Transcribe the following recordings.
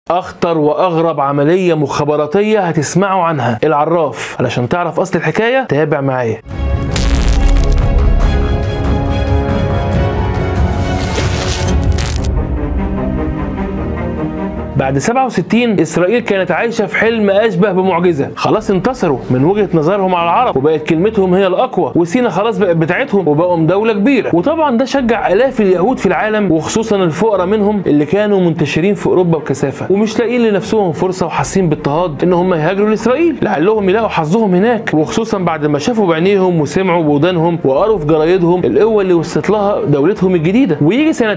اخطر واغرب عمليه مخابراتيه هتسمعوا عنها العراف علشان تعرف اصل الحكايه تابع معايا بعد 67 اسرائيل كانت عايشه في حلم اشبه بمعجزه خلاص انتصروا من وجهه نظرهم على العرب وبقت كلمتهم هي الاقوى وسينا خلاص بقت بتاعتهم وبقوا دوله كبيره وطبعا ده شجع الاف اليهود في العالم وخصوصا الفقراء منهم اللي كانوا منتشرين في اوروبا بكثافه ومش لاقيين لنفسهم فرصه وحاسين باضطهاد ان هم يهاجروا لاسرائيل لعلهم يلاقوا حظهم هناك وخصوصا بعد ما شافوا بعينيهم وسمعوا بودانهم وقروا في جرايدهم القوه اللي وصلت لها دولتهم الجديده ويجي سنه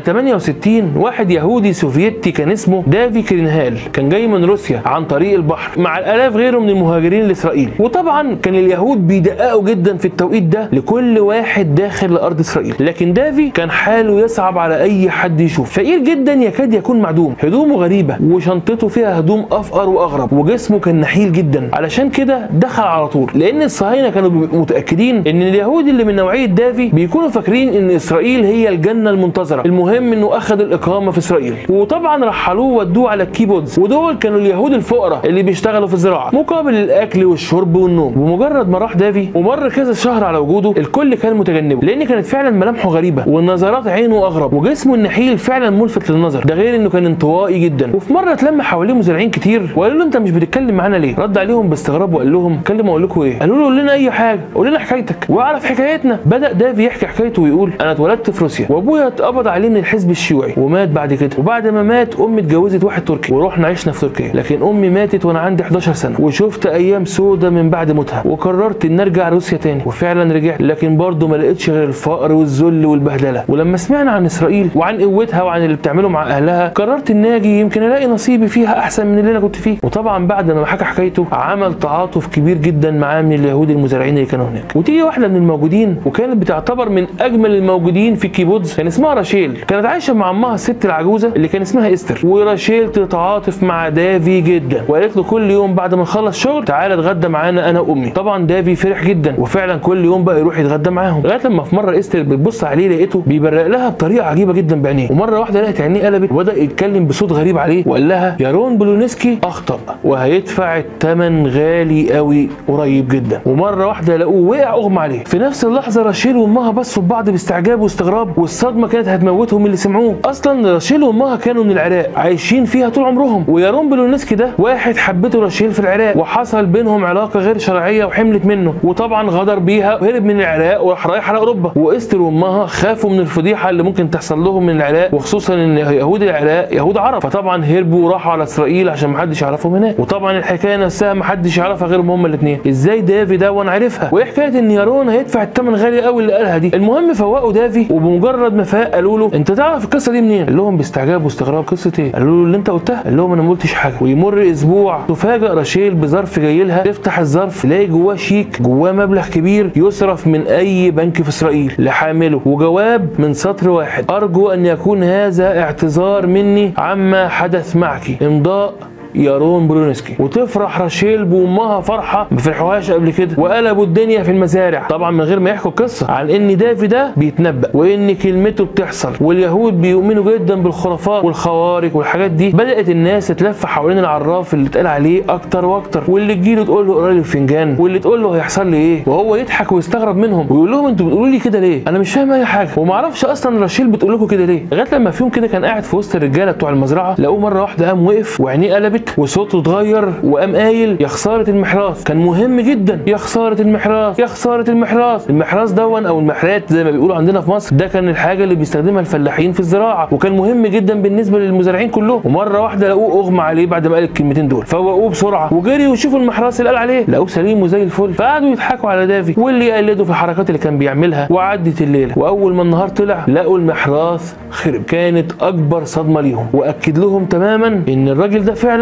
68 واحد يهودي سوفيتي كان اسمه دافي كرينهال كان جاي من روسيا عن طريق البحر مع الالاف غيره من المهاجرين لاسرائيل وطبعا كان اليهود بيدققوا جدا في التوقيت ده لكل واحد داخل لارض اسرائيل لكن دافي كان حاله يصعب على اي حد يشوف فقير جدا يكاد يكون معدوم هدومه غريبه وشنطته فيها هدوم افقر واغرب وجسمه كان نحيل جدا علشان كده دخل على طول لان الصهاينه كانوا بيبقوا متاكدين ان اليهود اللي من نوعيه دافي بيكونوا فاكرين ان اسرائيل هي الجنه المنتظره المهم انه اخذ الاقامه في اسرائيل وطبعا رحلوه ودوه على الكيبودز ودول كانوا اليهود الفقراء اللي بيشتغلوا في الزراعه مقابل الاكل والشرب والنوم ومجرد ما راح دافي ومر كذا شهر على وجوده الكل كان متجنبه لان كانت فعلا ملامحه غريبه والنظرات عينه اغرب وجسمه النحيل فعلا ملفت للنظر ده غير انه كان انطوائي جدا وفي مره اتلم حواليه مزارعين كتير وقالوا له انت مش بتتكلم معانا ليه رد عليهم باستغراب وقال لهم اتكلم اقول لكم ايه قالوا له قول لنا اي حاجه قول لنا حكايتك واعرف حكايتنا بدا دافي يحكي حكايته ويقول انا اتولدت في روسيا وابويا اتقبض عليه من الحزب الشيوعي ومات بعد كده وبعد ما مات امي اتجوزت واحد تركي ورحنا عشنا في تركيا لكن امي ماتت وانا عندي 11 سنه وشفت ايام سودة من بعد موتها وقررت ان ارجع روسيا تاني وفعلا رجعت لكن برضه ما لقيتش غير الفقر والذل والبهدله ولما سمعنا عن اسرائيل وعن قوتها وعن اللي بتعمله مع اهلها قررت ان اجي يمكن الاقي نصيبي فيها احسن من اللي انا كنت فيه وطبعا بعد ما حكى حكايته عمل تعاطف كبير جدا معاه من اليهود المزارعين اللي كانوا هناك وتيجي واحده من الموجودين وكانت بتعتبر من اجمل الموجودين في كيبودز كان اسمها راشيل كانت عايشه مع امها الست العجوزه اللي كان اسمها استر وراشيل تتعاطف مع دافي جدا وقالت له كل يوم بعد ما نخلص شغل تعالى اتغدى معانا انا وامي طبعا دافي فرح جدا وفعلا كل يوم بقى يروح يتغدى معاهم لغايه لما في مره استر بتبص عليه لقيته بيبرق لها بطريقه عجيبه جدا بعينيه ومره واحده لقت عينيه قلبت وبدا يتكلم بصوت غريب عليه وقال لها يارون بلونسكي اخطا وهيدفع الثمن غالي قوي قريب جدا ومره واحده لقوه وقع اغمى عليه في نفس اللحظه راشيل وامها بصوا لبعض باستعجاب واستغراب والصدمه كانت هتموتهم اللي سمعوه اصلا راشيل وامها كانوا من العراق عايشين فيها طول عمرهم ويارون بلونسكي ده واحد حبته راشيل في العراق وحصل بينهم علاقه غير شرعيه وحملت منه وطبعا غدر بيها وهرب من العراق وراح رايح على اوروبا واستر وامها خافوا من الفضيحه اللي ممكن تحصل لهم من العراق وخصوصا ان يهود العراق يهود عرب فطبعا هربوا وراحوا على اسرائيل عشان ما حدش يعرفهم هناك وطبعا الحكايه نفسها ما حدش يعرفها غيرهم هم الاثنين ازاي دافي ده وانا عارفها وايه حكايه ان يارون هيدفع الثمن غالي قوي اللي قالها دي المهم فوقوا دافي وبمجرد ما فاق قالوا له انت تعرف القصه دي منين قال لهم باستعجاب واستغراب قصه ايه قالوا له اللي انت قلتها قال لهم انا ما قلتش حاجه ويمر اسبوع تفاجئ راشيل بظرف جاي لها تفتح الظرف تلاقي جواه شيك جواه مبلغ كبير يصرف من اي بنك في اسرائيل لحامله وجواب من سطر واحد ارجو ان يكون هذا اعتذار مني عما حدث معك امضاء يارون برونسكي وتفرح راشيل بامها فرحه ما فرحوهاش قبل كده وقلبوا الدنيا في المزارع طبعا من غير ما يحكوا القصه عن ان دافي ده بيتنبأ وان كلمته بتحصل واليهود بيؤمنوا جدا بالخرافات والخوارق والحاجات دي بدات الناس تتلف حوالين العراف اللي اتقال عليه اكتر واكتر واللي تجيله تقول له اقرا لي الفنجان واللي تقول له هيحصل لي ايه وهو يضحك ويستغرب منهم ويقول لهم انتوا بتقولوا لي كده ليه انا مش فاهم اي حاجه وما اعرفش اصلا راشيل بتقول لكم كده ليه لغايه لما في يوم كده كان قاعد في وسط الرجاله بتوع المزرعه لقوه مره واحده قام وقف وعينيه قلبت وصوته اتغير وقام قايل يا خساره المحراث كان مهم جدا يا خساره المحراث يا خساره المحراث المحراث دون او المحرات زي ما بيقولوا عندنا في مصر ده كان الحاجه اللي بيستخدمها الفلاحين في الزراعه وكان مهم جدا بالنسبه للمزارعين كلهم ومره واحده لقوه اغمى عليه بعد ما قال الكلمتين دول فوقوه بسرعه وجري وشوفوا المحراث اللي قال عليه لقوه سليم وزي الفل فقعدوا يضحكوا على دافي واللي يقلدوا في الحركات اللي كان بيعملها وعدت الليله واول ما النهار طلع لقوا المحراث خرب كانت اكبر صدمه ليهم واكد لهم تماما ان الراجل ده فعلا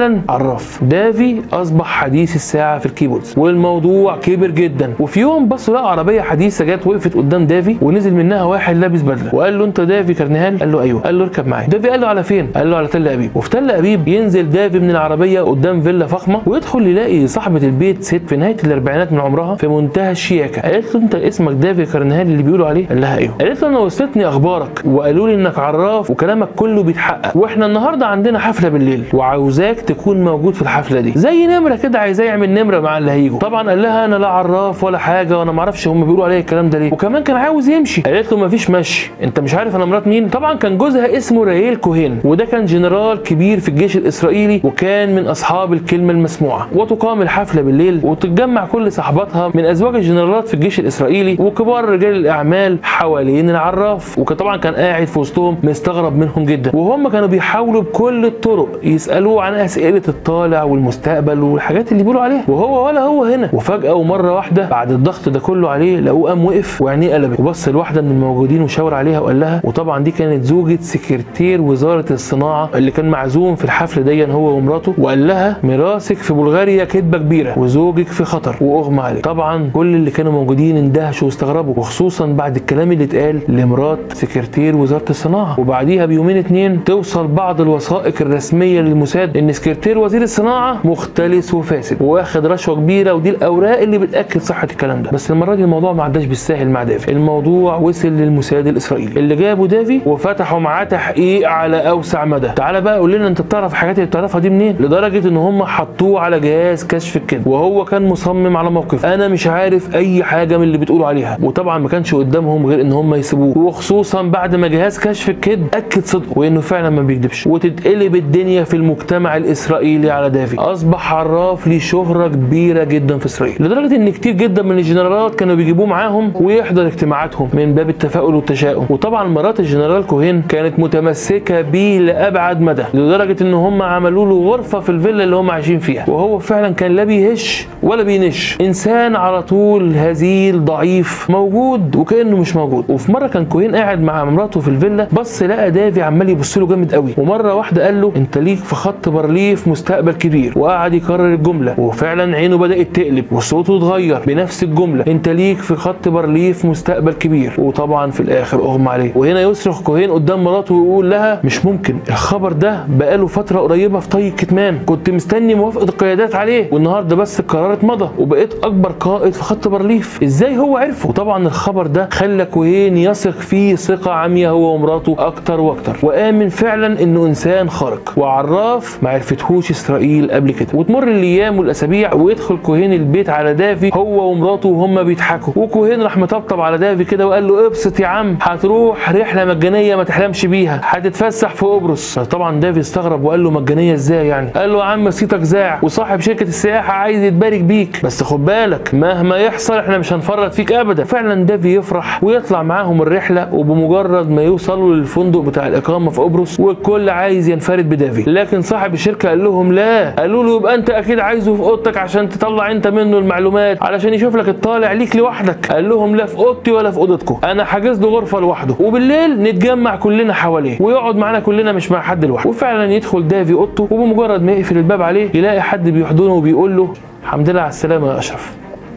فعلا عراف دافي اصبح حديث الساعه في الكيبوردز والموضوع كبر جدا وفي يوم بصوا لقى عربيه حديثه جت وقفت قدام دافي ونزل منها واحد لابس بدله وقال له انت دافي كرنيهال قال له ايوه قال له اركب معايا دافي قال له على فين قال له على تل ابيب وفي تل ابيب ينزل دافي من العربيه قدام فيلا فخمه ويدخل يلاقي صاحبه البيت ست في نهايه الاربعينات من عمرها في منتهى الشياكه قالت له انت اسمك دافي كرنيهال اللي بيقولوا عليه قال لها ايوه قالت له انا وصلتني اخبارك وقالوا لي انك عراف وكلامك كله بيتحقق واحنا النهارده عندنا حفله بالليل وعاوزاك تكون موجود في الحفله دي زي نمره كده عايزاه يعمل نمره مع اللي هيجوا طبعا قال لها انا لا عراف ولا حاجه وانا ما اعرفش هم بيقولوا عليا الكلام ده ليه وكمان كان عاوز يمشي قالت له مفيش مشي انت مش عارف انا مرات مين طبعا كان جوزها اسمه رايل كوهين وده كان جنرال كبير في الجيش الاسرائيلي وكان من اصحاب الكلمه المسموعه وتقام الحفله بالليل وتتجمع كل صحباتها من ازواج الجنرالات في الجيش الاسرائيلي وكبار رجال الاعمال حوالين العراف وطبعا كان قاعد في وسطهم مستغرب منهم جدا وهم كانوا بيحاولوا بكل الطرق يسالوه عن اسئله الطالع والمستقبل والحاجات اللي بيقولوا عليها وهو ولا هو هنا وفجاه ومره واحده بعد الضغط ده كله عليه لقوه قام وقف وعينيه قلبت وبص لواحده من الموجودين وشاور عليها وقال لها وطبعا دي كانت زوجة سكرتير وزارة الصناعة اللي كان معزوم في الحفل دي هو ومراته وقال لها ميراثك في بلغاريا كدبة كبيرة وزوجك في خطر واغمى عليه طبعا كل اللي كانوا موجودين اندهشوا واستغربوا وخصوصا بعد الكلام اللي اتقال لمرات سكرتير وزارة الصناعة وبعديها بيومين اتنين توصل بعض الوثائق الرسمية للموساد ان سكرتير وزير الصناعة مختلس وفاسد واخد رشوة كبيرة ودي الاوراق اللي بتاكد صحة الكلام ده بس المرة دي الموضوع ما عداش بالساهل مع دافي الموضوع وصل للموساد الاسرائيلي اللي جابوا دافي وفتحوا معاه تحقيق على اوسع مدى تعالى بقى قول لنا انت بتعرف الحاجات اللي بتعرفها دي منين لدرجه ان هم حطوه على جهاز كشف الكذب وهو كان مصمم على موقف انا مش عارف اي حاجه من اللي بتقولوا عليها وطبعا ما كانش قدامهم غير ان هم يسيبوه وخصوصا بعد ما جهاز كشف الكذب اكد صدقه وانه فعلا ما بيكذبش وتتقلب الدنيا في المجتمع الاسرائيلي على دافي اصبح عراف ليه شهره كبيره جدا في اسرائيل لدرجه ان كتير جدا من الجنرالات كانوا بيجيبوه معاهم ويحضر اجتماعاتهم من باب التفاؤل والتشاؤم وطبعا مرات الجنرال كوهين كانت متمسكه بيه لابعد مدى لدرجه ان هم عملوا له غرفه في الفيلا اللي هم عايشين فيها وهو فعلا كان لا بيهش ولا بينش انسان على طول هزيل ضعيف موجود وكانه مش موجود وفي مره كان كوهين قاعد مع مراته في الفيلا بص لقى دافي عمال يبص له جامد قوي ومره واحده قال له انت ليك في خط بارليف مستقبل كبير وقعد يكرر الجمله وفعلا عينه بدات تقلب وصوته اتغير بنفس الجمله انت ليك في خط بارليف مستقبل كبير وطبعا في الاخر اغمى عليه وهنا يصرخ كوهين قدام مراته ويقول لها مش ممكن الخبر ده بقاله فتره قريبه في طي الكتمان كنت مستني موافقه القيادات عليه والنهارده بس القرار اتمضى وبقيت اكبر قائد في خط بارليف ازاي هو عرفه وطبعا الخبر ده خلى كوهين يثق فيه ثقه عمياء هو ومراته اكتر واكتر وامن فعلا انه انسان خارق وعراف ما عرفتهوش اسرائيل قبل كده وتمر الايام والاسابيع ويدخل كوهين البيت على دافي هو ومراته وهم بيضحكوا وكوهين راح مطبطب على دافي كده وقال له ابسط يا عم هتروح رحله مجانيه ما تحلمش بيها هتتفسح في قبرص طبعا دافي استغرب وقال له مجانيه ازاي يعني قال له يا عم صيتك زاع وصاحب شركه السياحه عايز يتبارك بيك بس خد بالك مهما يحصل احنا مش هنفرط فيك ابدا فعلا دافي يفرح ويطلع معاهم الرحله وبمجرد ما يوصلوا للفندق بتاع الاقامه في قبرص والكل عايز ينفرد بدافي لكن صاحب الشركه قال لهم لا قالوا له يبقى انت اكيد عايزه في اوضتك عشان تطلع انت منه المعلومات علشان يشوف لك الطالع ليك لوحدك قال لهم لا في اوضتي ولا في اوضتكم انا حاجز له غرفه لوحده وبالليل نتجمع كلنا حواليه ويقعد معانا كلنا مش مع حد لوحده وفعلا يدخل دافي اوضته وبمجرد ما يقفل الباب عليه يلاقي حد بيحضنه وبيقول له الحمد لله على السلامه يا اشرف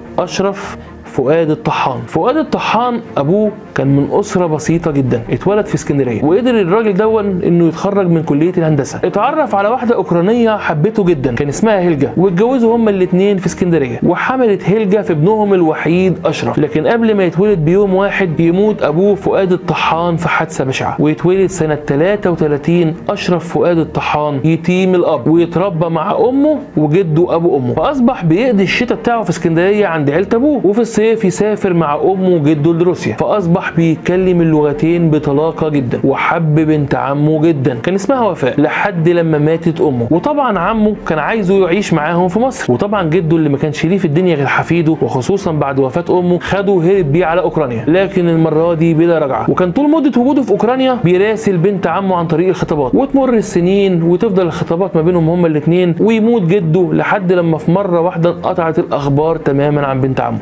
اشرف فؤاد الطحان فؤاد الطحان ابوه كان من اسره بسيطه جدا اتولد في اسكندريه وقدر الراجل دون انه يتخرج من كليه الهندسه اتعرف على واحده اوكرانيه حبته جدا كان اسمها هيلجا واتجوزوا هما الاثنين في اسكندريه وحملت هيلجا في ابنهم الوحيد اشرف لكن قبل ما يتولد بيوم واحد يموت ابوه فؤاد الطحان في حادثه بشعه ويتولد سنه 33 اشرف فؤاد الطحان يتيم الاب ويتربى مع امه وجده ابو امه فاصبح بيقضي الشتاء بتاعه في اسكندريه عند عيله ابوه وفي الصيف يسافر مع امه وجده لروسيا فاصبح بيتكلم اللغتين بطلاقه جدا وحب بنت عمه جدا كان اسمها وفاء لحد لما ماتت امه وطبعا عمه كان عايزه يعيش معاهم في مصر وطبعا جده اللي ما كانش ليه في الدنيا غير حفيده وخصوصا بعد وفاه امه خده وهرب بيه على اوكرانيا لكن المره دي بلا رجعه وكان طول مده وجوده في اوكرانيا بيراسل بنت عمه عن طريق الخطابات وتمر السنين وتفضل الخطابات ما بينهم هما الاثنين ويموت جده لحد لما في مره واحده انقطعت الاخبار تماما عن بنت عمه فيقرر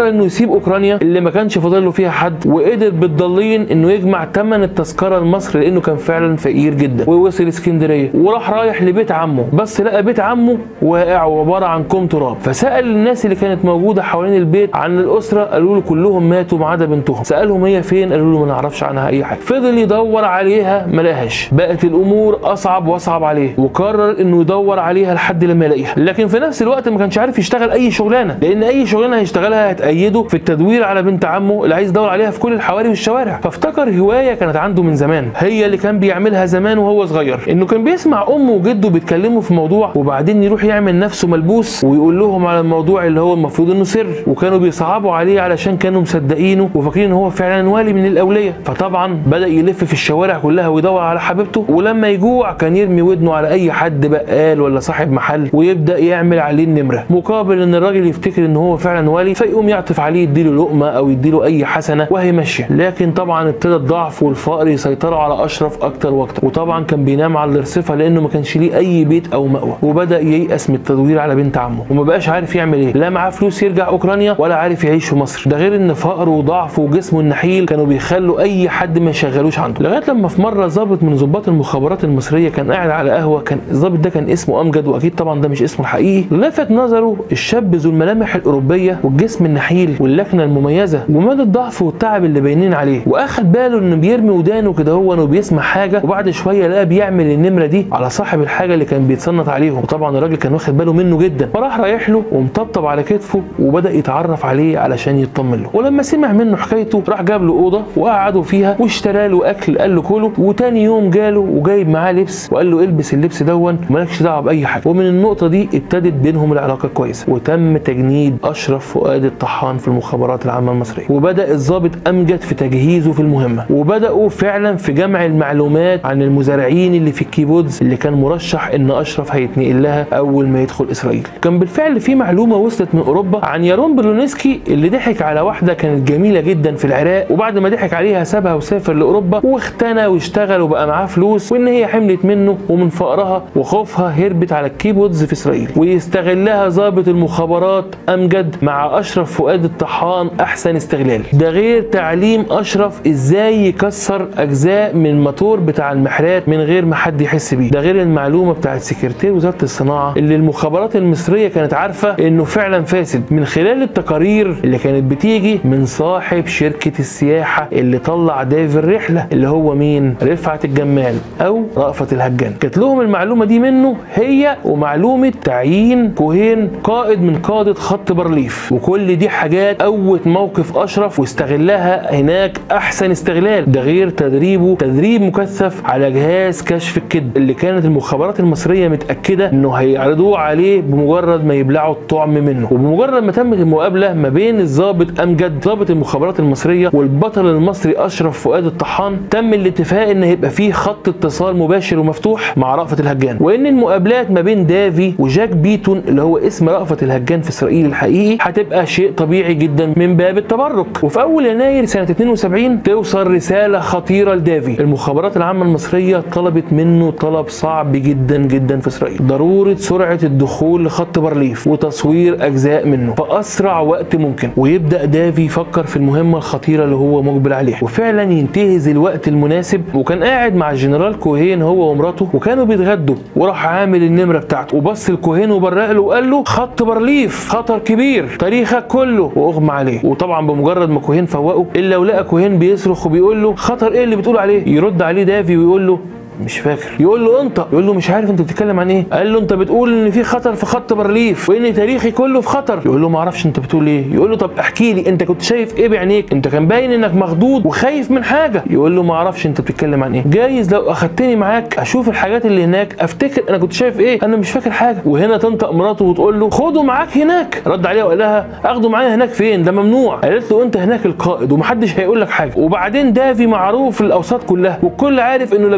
قرر انه يسيب اوكرانيا اللي ما كانش فاضل له فيها حد وقدر بالضالين انه يجمع ثمن التذكره لمصر لانه كان فعلا فقير جدا ووصل اسكندريه وراح رايح لبيت عمه بس لقى بيت عمه واقع وعباره عن كوم تراب فسال الناس اللي كانت موجوده حوالين البيت عن الاسره قالوا له كلهم ماتوا ما عدا بنتهم سالهم هي فين قالوا له ما نعرفش عنها اي حاجه فضل يدور عليها ما لقاهاش بقت الامور اصعب واصعب عليه وقرر انه يدور عليها لحد لما يلاقيها لكن في نفس الوقت ما كانش عارف يشتغل اي شغلانه لان اي شغلانه هيشتغلها هتأيده في التدوير على بنت عمه اللي عايز يدور عليها في كل الحواري والشوارع فافتكر هوايه كانت عنده من زمان هي اللي كان بيعملها زمان وهو صغير انه كان بيسمع امه وجده بيتكلموا في موضوع وبعدين يروح يعمل نفسه ملبوس ويقول لهم على الموضوع اللي هو المفروض انه سر وكانوا بيصعبوا عليه علشان كانوا مصدقينه وفاكرين ان هو فعلا والي من الاولياء فطبعا بدا يلف في الشوارع كلها ويدور على حبيبته ولما يجوع كان يرمي ودنه على اي حد بقال ولا صاحب محل ويبدا يعمل عليه النمره مقابل ان الراجل يفتكر ان هو فعلا والي فيقوم يعطف عليه يديله لقمه او يديله اي حسنه وهي ماشيه لكن طبعا ابتدى الضعف والفقر يسيطروا على اشرف اكتر واكتر وطبعا كان بينام على الرصيفه لانه ما كانش ليه اي بيت او مأوى وبدا ييأس من التدوير على بنت عمه وما بقاش عارف يعمل ايه لا معاه فلوس يرجع اوكرانيا ولا عارف يعيش في مصر ده غير ان فقره وضعفه وجسمه النحيل كانوا بيخلوا اي حد ما يشغلوش عنده لغايه لما في مره ظابط من ضباط المخابرات المصريه كان قاعد على قهوه كان الظابط ده كان اسمه امجد واكيد طبعا ده مش اسمه الحقيقي لفت نظره الشاب ذو الملامح الاوروبيه والجسم النحيل واللكنه المميزه ومدى الضعف والتعب اللي باينين عليه واخد باله انه بيرمي ودانه كده هو انه بيسمع حاجه وبعد شويه لقى بيعمل النمره دي على صاحب الحاجه اللي كان بيتصنت عليهم وطبعا الراجل كان واخد باله منه جدا فراح رايح له ومطبطب على كتفه وبدا يتعرف عليه علشان يطمن له ولما سمع منه حكايته راح جاب له اوضه وقعدوا فيها واشترى له اكل قال له كله وتاني يوم جاله وجايب معاه لبس وقال له البس اللبس دون مالكش دعوه باي حاجه ومن النقطه دي ابتدت بينهم العلاقه كويسه وتم تجنيد اشرف فؤاد الطحان في المخابرات العامه المصريه وبدا الضابط امجد في تجهيزه في المهمه وبداوا فعلا في جمع المعلومات عن المزارعين اللي في الكيبودز اللي كان مرشح ان اشرف هيتنقل لها اول ما يدخل اسرائيل كان بالفعل في معلومه وصلت من اوروبا عن يارون برلونسكي اللي ضحك على واحده كانت جميله جدا في العراق وبعد ما ضحك عليها سابها وسافر لاوروبا واختنى واشتغل وبقى معاه فلوس وان هي حملت منه ومن فقرها وخوفها هربت على الكيبودز في اسرائيل ويستغلها ضابط المخابرات امجد مع اشرف فؤاد الطحان احسن استغلال ده غير تعليم اشرف ازاي يكسر اجزاء من الموتور بتاع المحرات من غير ما حد يحس بيه ده غير المعلومه بتاعت سكرتير وزاره الصناعه اللي المخابرات المصريه كانت عارفه انه فعلا فاسد من خلال التقارير اللي كانت بتيجي من صاحب شركه السياحه اللي طلع دايف الرحله اللي هو مين رفعت الجمال او رأفت الهجان كانت لهم المعلومه دي منه هي ومعلومه تعيين كوهين قائد من قاده خط بارليف وكل دي حاجات قوت موقف اشرف واستغلها هناك احسن استغلال ده غير تدريبه تدريب مكثف على جهاز كشف الكذب اللي كانت المخابرات المصريه متاكده انه هيعرضوه عليه بمجرد ما يبلعوا الطعم منه وبمجرد ما تمت المقابله ما بين الضابط امجد ضابط المخابرات المصريه والبطل المصري اشرف فؤاد الطحان تم الاتفاق ان هيبقى فيه خط اتصال مباشر ومفتوح مع رأفت الهجان وان المقابلات ما بين دافي وجاك بيتون اللي هو اسم رأفت الهجان في اسرائيل الحقيقي هتبقى شيء طبيعي جدا من باب التبرك وفي اول يناير سنه 72 توصل رساله خطيره لدافي المخابرات العامه المصريه طلبت منه طلب صعب جدا جدا في اسرائيل ضروره سرعه الدخول لخط بارليف وتصوير اجزاء منه في اسرع وقت ممكن ويبدا دافي يفكر في المهمه الخطيره اللي هو مقبل عليها وفعلا ينتهز الوقت المناسب وكان قاعد مع الجنرال كوهين هو ومراته وكانوا بيتغدوا وراح عامل النمره بتاعته وبص لكوهين وبرق له وقال له خط بارليف خطر كبير تاريخك كله واغمى عليه وطبعا بمجرد ما كوهين فوقه الا ولقى كوهين بيصرخ وبيقول له خطر ايه اللي بتقول عليه يرد عليه دافي ويقول له مش فاكر يقول له انت يقول له مش عارف انت بتتكلم عن ايه قال له انت بتقول ان في خطر في خط بارليف وان تاريخي كله في خطر يقول له ما اعرفش انت بتقول ايه يقول له طب احكي لي انت كنت شايف ايه بعينيك انت كان باين انك مخضوض وخايف من حاجه يقول له ما اعرفش انت بتتكلم عن ايه جايز لو اخدتني معاك اشوف الحاجات اللي هناك افتكر انا كنت شايف ايه انا مش فاكر حاجه وهنا تنطق مراته وتقول له خده معاك هناك رد عليها وقال لها اخده معايا هناك فين ده ممنوع قالت له انت هناك القائد ومحدش هيقول لك حاجه وبعدين دافي معروف في الاوساط كلها والكل عارف انه لا بيهش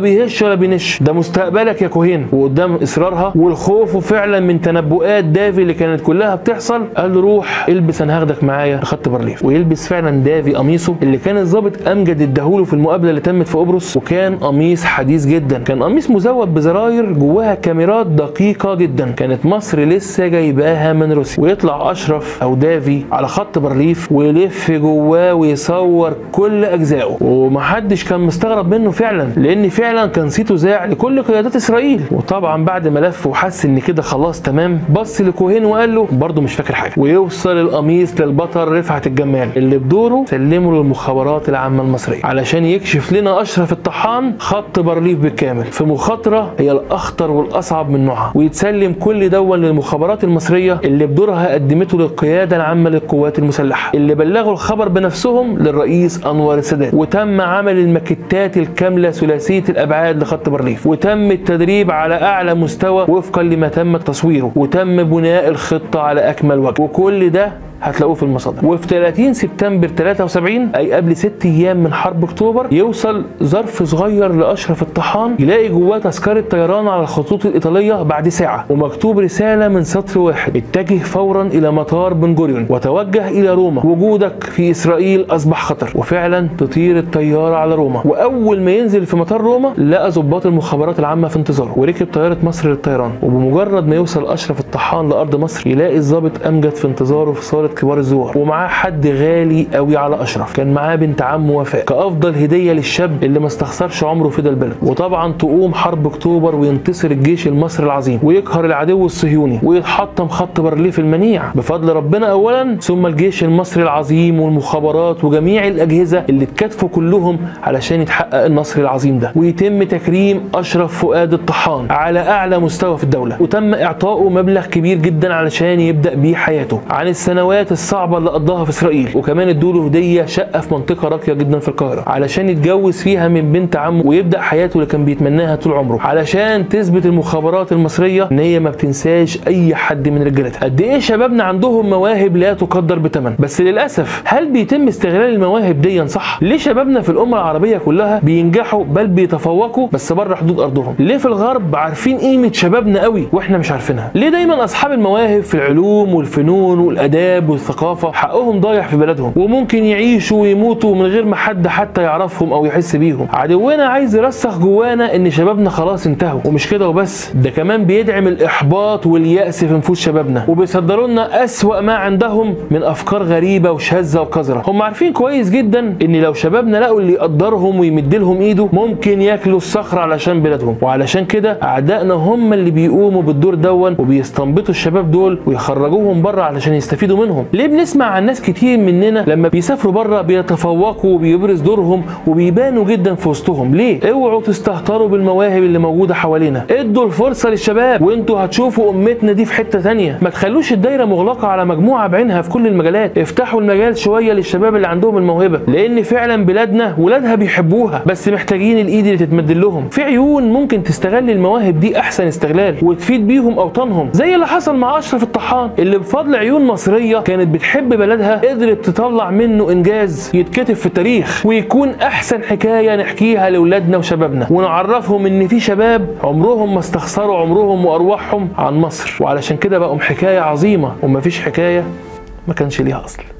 ولا بينش ده مستقبلك يا كوهين وقدام اصرارها والخوف وفعلا من تنبؤات دافي اللي كانت كلها بتحصل قال له روح البس انا هاخدك معايا لخط بارليف ويلبس فعلا دافي قميصه اللي كان الضابط امجد اداهوله في المقابله اللي تمت في قبرص وكان قميص حديث جدا كان قميص مزود بزراير جواها كاميرات دقيقه جدا كانت مصر لسه جايباها من روسيا ويطلع اشرف او دافي على خط بارليف ويلف جواه ويصور كل اجزائه ومحدش كان مستغرب منه فعلا لان فعلا كان صيته ذاع لكل قيادات اسرائيل وطبعا بعد ما لف وحس ان كده خلاص تمام بص لكوهين وقال له برضه مش فاكر حاجه ويوصل القميص للبطل رفعت الجمال اللي بدوره سلمه للمخابرات العامه المصريه علشان يكشف لنا اشرف الطحان خط بارليف بالكامل في مخاطره هي الاخطر والاصعب من نوعها ويتسلم كل دون للمخابرات المصريه اللي بدورها قدمته للقياده العامه للقوات المسلحه اللي بلغوا الخبر بنفسهم للرئيس انور السادات وتم عمل الماكيتات الكامله ثلاثيه الابعاد لخط بارليف وتم التدريب على اعلى مستوى وفقا لما تم تصويره وتم بناء الخطه على اكمل وجه وكل ده هتلاقوه في المصادر وفي 30 سبتمبر 73 اي قبل ست ايام من حرب اكتوبر يوصل ظرف صغير لاشرف الطحان يلاقي جواه تذكره طيران على الخطوط الايطاليه بعد ساعه ومكتوب رساله من سطر واحد اتجه فورا الى مطار بن جوريون وتوجه الى روما وجودك في اسرائيل اصبح خطر وفعلا تطير الطياره على روما واول ما ينزل في مطار روما لقى ضباط المخابرات العامه في انتظاره وركب طياره مصر للطيران وبمجرد ما يوصل اشرف الطحان لارض مصر يلاقي الضابط امجد في انتظاره في صاله كبار الزوار ومعاه حد غالي قوي على اشرف كان معاه بنت عمه وفاء كافضل هديه للشاب اللي ما استخسرش عمره في ده البلد وطبعا تقوم حرب اكتوبر وينتصر الجيش المصري العظيم ويقهر العدو الصهيوني ويتحطم خط بارليف المنيع بفضل ربنا اولا ثم الجيش المصري العظيم والمخابرات وجميع الاجهزه اللي اتكاتفوا كلهم علشان يتحقق النصر العظيم ده ويتم تكريم اشرف فؤاد الطحان على اعلى مستوى في الدوله وتم اعطائه مبلغ كبير جدا علشان يبدا بيه حياته عن السنوات الصعبه اللي قضاها في اسرائيل وكمان ادوا له هديه شقه في منطقه راقيه جدا في القاهره علشان يتجوز فيها من بنت عمه ويبدا حياته اللي كان بيتمناها طول عمره علشان تثبت المخابرات المصريه ان هي ما بتنساش اي حد من رجالتها قد ايه شبابنا عندهم مواهب لا تقدر بثمن بس للاسف هل بيتم استغلال المواهب دي صح ليه شبابنا في الامه العربيه كلها بينجحوا بل بيتفوقوا بس بره حدود ارضهم ليه في الغرب عارفين قيمه شبابنا قوي واحنا مش عارفينها ليه دايما اصحاب المواهب في العلوم والفنون والاداب والثقافه حقهم ضايع في بلدهم وممكن يعيشوا ويموتوا من غير ما حد حتى يعرفهم او يحس بيهم عدونا عايز يرسخ جوانا ان شبابنا خلاص انتهوا ومش كده وبس ده كمان بيدعم الاحباط والياس في نفوس شبابنا وبيصدروا لنا اسوا ما عندهم من افكار غريبه وشاذه وقذره هم عارفين كويس جدا ان لو شبابنا لقوا اللي يقدرهم ويمد لهم ايده ممكن ياكلوا الصخر علشان بلادهم وعلشان كده اعدائنا هم اللي بيقوموا بالدور دون وبيستنبطوا الشباب دول ويخرجوهم بره علشان يستفيدوا منهم ليه بنسمع عن ناس كتير مننا لما بيسافروا بره بيتفوقوا وبيبرز دورهم وبيبانوا جدا في وسطهم ليه اوعوا تستهتروا بالمواهب اللي موجوده حوالينا ادوا الفرصه للشباب وانتوا هتشوفوا امتنا دي في حته تانية ما تخلوش الدايره مغلقه على مجموعه بعينها في كل المجالات افتحوا المجال شويه للشباب اللي عندهم الموهبه لان فعلا بلادنا ولادها بيحبوها بس محتاجين الايد اللي تتمد لهم في عيون ممكن تستغل المواهب دي احسن استغلال وتفيد بيهم اوطانهم زي اللي حصل مع اشرف الطحان اللي بفضل عيون مصريه كانت بتحب بلدها قدرت تطلع منه انجاز يتكتب في التاريخ ويكون احسن حكايه نحكيها لاولادنا وشبابنا ونعرفهم ان في شباب عمرهم ما استخسروا عمرهم وارواحهم عن مصر وعلشان كده بقوا حكايه عظيمه ومفيش حكايه ما كانش ليها اصل